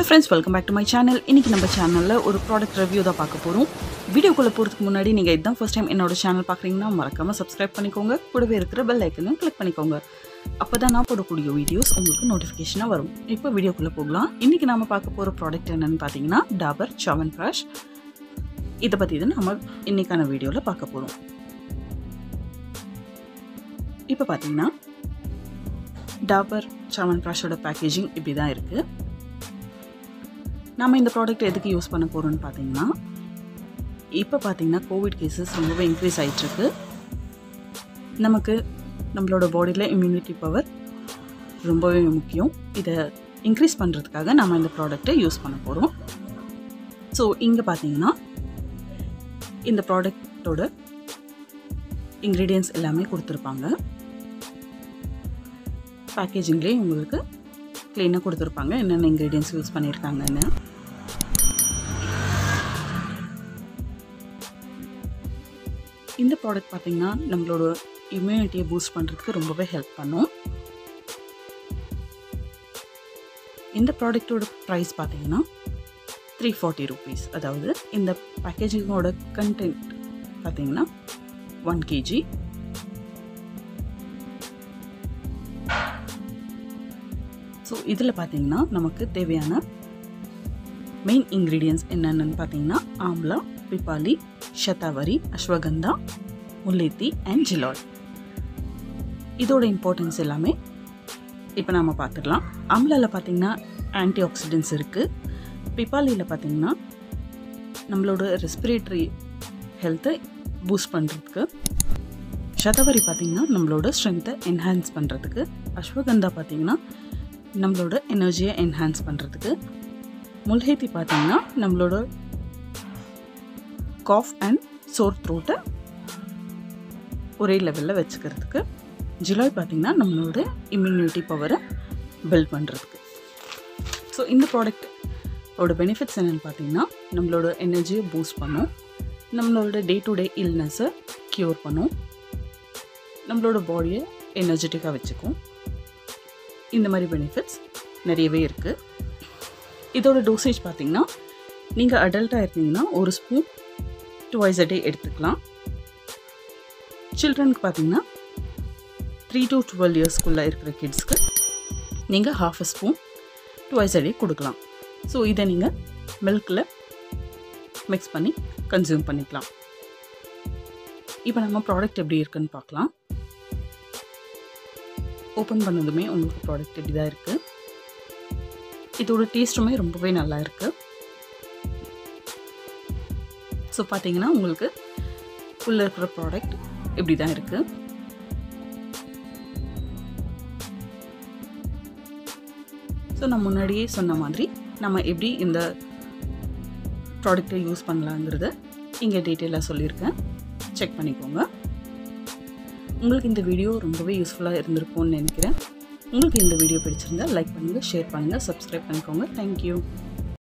friends welcome back to my channel இன்றைக்கி நம்ம சேனலில் ஒரு ப்ராடக்ட் ரிவ்யூ தான் பார்க்க போகிறோம் வீடியோக்குள்ளே போகிறதுக்கு முன்னாடி நீங்கள் இதுதான் ஃபஸ்ட் டைம் என்னோட சேனல் பார்க்குறீங்கன்னா மறக்காமல் சப்ஸ்கிரைப் பண்ணிக்கோங்க கூடவே இருக்கிற பெல் ஐக்கனும் கிளிக் பண்ணிக்கோங்க அப்போ தான் நான் போடக்கூடிய வீடியோஸ் உங்களுக்கு நோட்டிஃபிகேஷனாக வரும் இப்போ வீடியோக்குள்ளே போகலாம் இன்றைக்கி நாம பார்க்க போகிற ப்ராடக்ட் என்னென்னு பார்த்தீங்கன்னா டாபர் சவன் ப்ராஷ் இதை பற்றி தான் நம்ம இன்றைக்கான வீடியோவில் பார்க்க போகிறோம் இப்போ பார்த்தீங்கன்னா டாபர் சவன் ப்ராஷோட பேக்கேஜிங் இப்படி தான் இருக்குது நம்ம இந்த ப்ராடக்ட் எதுக்கு யூஸ் பண்ண போகிறோம்னு பார்த்தீங்கன்னா இப்போ பார்த்தீங்கன்னா கோவிட் கேசஸ் ரொம்பவே இன்க்ரீஸ் ஆகிட்டுருக்கு நமக்கு நம்மளோட பாடியில் இம்யூனிட்டி பவர் ரொம்பவே முக்கியம் இதை இன்க்ரீஸ் பண்ணுறதுக்காக நம்ம இந்த ப்ராடக்ட்டை யூஸ் பண்ண போகிறோம் ஸோ இங்கே பார்த்தீங்கன்னா இந்த ப்ராடக்டோட இன்க்ரீடியன்ஸ் எல்லாமே கொடுத்துருப்பாங்க பேக்கேஜிங்லேயே உங்களுக்கு க்ளீனாக கொடுத்துருப்பாங்க என்னென்ன இன்க்ரீடியன்ஸ் யூஸ் பண்ணியிருக்காங்கன்னு இந்த ப்ராடக்ட் பார்த்திங்கன்னா நம்மளோட இம்யூனிட்டியை பூஸ்ட் பண்ணுறதுக்கு ரொம்பவே ஹெல்ப் பண்ணும் இந்த ப்ராடக்டோட ப்ரைஸ் பார்த்தீங்கன்னா த்ரீ ஃபார்ட்டி ருபீஸ் அதாவது இந்த பேக்கேஜிங்கோட கண்டென்ட் பார்த்தீங்கன்னா ஒன் கேஜி ஸோ இதில் பார்த்தீங்கன்னா நமக்கு தேவையான மெயின் இன்க்ரீடியன்ஸ் என்னென்னு பார்த்தீங்கன்னா ஆம்லா பிப்பாலி ஷதாவரி அஸ்வகந்தா முல்லேத்தி அண்ட் ஜிலால் இதோட இம்பார்ட்டன்ஸ் எல்லாமே இப்போ நாம் பார்த்துடலாம் ஆம்லாவில் பார்த்தீங்கன்னா ஆன்டி ஆக்சிடென்ட்ஸ் இருக்குது பிப்பாலியில் பார்த்தீங்கன்னா நம்மளோட ரெஸ்பிரேட்டரி ஹெல்த்தை பூஸ்ட் பண்ணுறதுக்கு சதவரி பார்த்திங்கன்னா நம்மளோட ஸ்ட்ரென்த்தை என்ஹான்ஸ் பண்ணுறதுக்கு அஸ்வகந்தா பார்த்திங்கன்னா நம்மளோட எனர்ஜியை என்ஹான்ஸ் பண்ணுறதுக்கு முல்ஹேத்தி பார்த்திங்கன்னா நம்மளோட காஃப் அண்ட் சோர் த்ரோட்டை ஒரே லெவலில் வச்சுக்கிறதுக்கு ஜிலாய் பார்த்திங்கன்னா நம்மளோட இம்யூனிட்டி பவரை பில்ட் பண்ணுறதுக்கு ஸோ இந்த ப்ராடக்டோட பெனிஃபிட்ஸ் என்னென்னு பார்த்தீங்கன்னா நம்மளோட எனர்ஜியை பூஸ்ட் பண்ணும் நம்மளோட டே டு டே இல்னஸை க்யூர் பண்ணும் நம்மளோட பாடியை எனர்ஜெட்டிக்காக வச்சுக்கும் இந்த மாதிரி பெனிஃபிட்ஸ் நிறையவே இருக்குது இதோட டோசேஜ் பார்த்திங்கன்னா நீங்கள் அடல்ட்டாக இருந்தீங்கன்னா ஒரு ஸ்பூன் டுவைஸ் அ டே எடுத்துக்கலாம் சில்ட்ரனுக்கு பார்த்தீங்கன்னா த்ரீ டு டுவெல் இயர்ஸ்க்குள்ளே இருக்கிற கிட்ஸ்க்கு நீங்கள் half a spoon twice a day கொடுக்கலாம் ஸோ இதை நீங்கள் மில்கில் மிக்ஸ் பண்ணி கன்சியூம் பண்ணிக்கலாம் இப்போ நம்ம ப்ராடக்ட் எப்படி இருக்குன்னு பார்க்கலாம் ஓப்பன் பண்ணதுமே உங்களுக்கு ப்ராடக்ட் இப்படி தான் இருக்குது இதோட டேஸ்ட்டுமே ரொம்பவே நல்லா இருக்குது ஸோ பார்த்தீங்கன்னா உங்களுக்கு உள்ளே இருக்கிற ப்ராடக்ட் இப்படி தான் இருக்குது ஸோ நான் முன்னாடியே சொன்ன மாதிரி நம்ம எப்படி இந்த ப்ராடக்டை யூஸ் பண்ணலாங்கிறத இங்கே டீட்டெயிலாக சொல்லியிருக்கேன் செக் பண்ணிக்கோங்க உங்களுக்கு இந்த வீடியோ ரொம்பவே யூஸ்ஃபுல்லாக இருந்திருக்கும்னு நினைக்கிறேன் உங்களுக்கு இந்த வீடியோ பிடிச்சிருந்தா லைக் பண்ணுங்கள் ஷேர் பண்ணுங்கள் சப்ஸ்கிரைப் பண்ணிக்கோங்க தேங்க்யூ